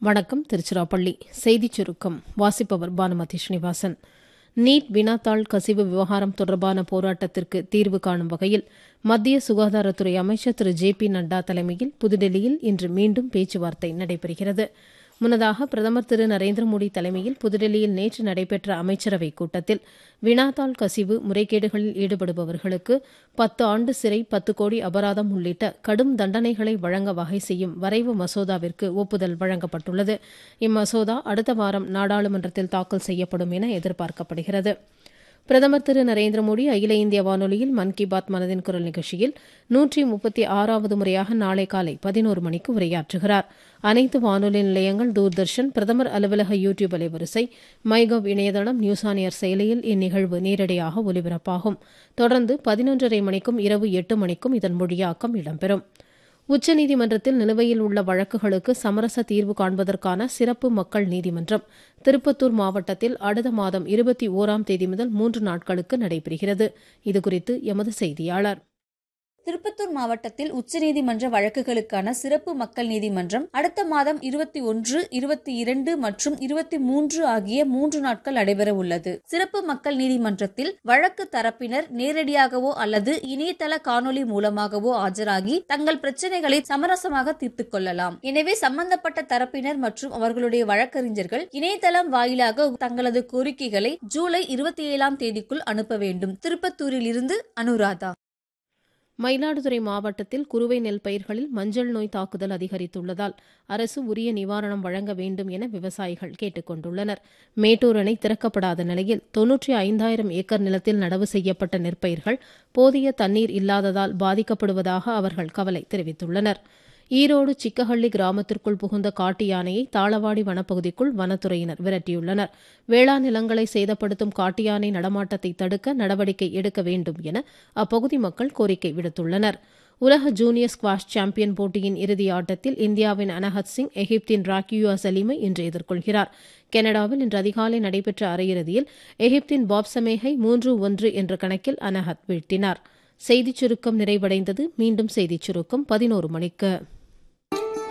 வணக்கம் திருச்சிராப்பள்ளி செய்திச் சுருக்கம் வாசிப்பவர் பானுமதி ஸ்ரீனிவாசன் நீட் வினாத்தாள் கசிவு விவகாரம் தொடர்பான போராட்டத்திற்கு தீர்வு காணும் வகையில் மத்திய சுகாதாரத்துறை அமைச்சர் திரு ஜே பி நட்டா தலைமையில் புதுடெல்லியில் இன்று மீண்டும் பேச்சுவார்த்தை நடைபெறுகிறது முன்னதாக பிரதமர் திரு நரேந்திர மோடி தலைமையில் புதுடெல்லியில் நேற்று நடைபெற்ற அமைச்சரவைக் கூட்டத்தில் வினாத்தாள் கசிவு முறைகேடுகளில் ஈடுபடுபவர்களுக்கு பத்து ஆண்டு சிறை பத்து கோடி அபராதம் உள்ளிட்ட கடும் தண்டனைகளை வழங்க வகை செய்யும் வரைவு மசோதாவிற்கு ஒப்புதல் வழங்கப்பட்டுள்ளது இம்மசோதா அடுத்த வாரம் நாடாளுமன்றத்தில் தாக்கல் செய்யப்படும் என எதிர்பார்க்கப்படுகிறது பிரதமர் திரு நரேந்திர மோடி அகில இந்திய வானொலியில் மன் கி பாத் மனதின் குரல் நிகழ்ச்சியில் நூற்றி முப்பத்தி ஆறாவது முறையாக நாளை காலை பதினோரு மணிக்கு உரையாற்றுகிறார் அனைத்து வானொலி நிலையங்கள் தூர்தர்ஷன் பிரதமர் அலுவலக யூ டியூப் அலைவரிசை மைகவ் இணையதளம் நியூஸ் ஆனியர் செயலியில் இந்நிகழ்வு நேரடியாக ஒலிபரப்பாகும் தொடர்ந்து பதினொன்றரை மணிக்கும் இரவு எட்டு மணிக்கும் இதன் மொழியாக்கம் இடம்பெறும் உச்சநீதிமன்றத்தில் நிலுவையில் உள்ள வழக்குகளுக்கு சமரச தீர்வு காண்பதற்கான சிறப்பு மக்கள் நீதிமன்றம் திருப்பத்தூர் மாவட்டத்தில் அடுத்த மாதம் இருபத்தி ஓராம் தேதி முதல் மூன்று நாட்களுக்கு நடைபெறுகிறது இதுகுறித்து எமது செய்தியாளர் திருப்பத்தூர் மாவட்டத்தில் உச்சநீதிமன்ற வழக்குகளுக்கான சிறப்பு மக்கள் நீதிமன்றம் அடுத்த மாதம் இருபத்தி ஒன்று இருபத்தி இரண்டு மற்றும் இருபத்தி மூன்று ஆகிய மூன்று நாட்கள் நடைபெற உள்ளது சிறப்பு மக்கள் நீதிமன்றத்தில் வழக்கு தரப்பினர் நேரடியாகவோ அல்லது இணையதள காணொலி மூலமாகவோ ஆஜராகி தங்கள் பிரச்சனைகளை சமரசமாக தீர்த்துக் கொள்ளலாம் எனவே சம்பந்தப்பட்ட தரப்பினர் மற்றும் அவர்களுடைய வழக்கறிஞர்கள் இணையதளம் வாயிலாக தங்களது கோரிக்கைகளை ஜூலை இருபத்தி ஏழாம் தேதிக்குள் அனுப்ப வேண்டும் திருப்பத்தூரில் இருந்து அனுராதா மயிலாடுதுறை மாவட்டத்தில் குறுவை நெல் பயிர்களில் மஞ்சள் நோய் தாக்குதல் அதிகரித்துள்ளதால் அரசு உரிய நிவாரணம் வழங்க வேண்டும் என விவசாயிகள் கேட்டுக் கொண்டுள்ளனர் மேட்டூர் அணை திறக்கப்படாத நிலையில் தொன்னூற்றி ஐந்தாயிரம் ஏக்கர் நிலத்தில் நடவு செய்யப்பட்ட நெற்பயிர்கள் போதிய தண்ணீர் இல்லாததால் பாதிக்கப்படுவதாக அவர்கள் கவலை தெரிவித்துள்ளனா் ஈரோடு சிக்கஹள்ளி கிராமத்திற்குள் புகுந்த காட்டு யானையை தாளவாடி வனப்பகுதிக்குள் வனத்துறையினர் விரட்டியுள்ளனர் வேளாண் நிலங்களை சேதப்படுத்தும் காட்டு யானை நடமாட்டத்தை தடுக்க நடவடிக்கை எடுக்க வேண்டும் என அப்பகுதி மக்கள் கோரிக்கை விடுத்துள்ளனர் உலக ஜூனியர் ஸ்குவாஷ் சாம்பியன் போட்டியின் இறுதி ஆட்டத்தில் இந்தியாவின் அனஹத் சிங் எகிப்தின் ராக்கியூயா சலீமை இன்று எதிர்கொள்கிறார் கனடாவில் இன்று அதிகாலை நடைபெற்ற அரையிறுதியில் எகிப்தின் பாப் சமேஹை மூன்று ஒன்று என்ற கணக்கில் அனஹத் வீழ்த்தினார் செய்திச் சுருக்கம் நிறைவடைந்தது மீண்டும் செய்திச் சுருக்கம் பதினோரு மணிக்கு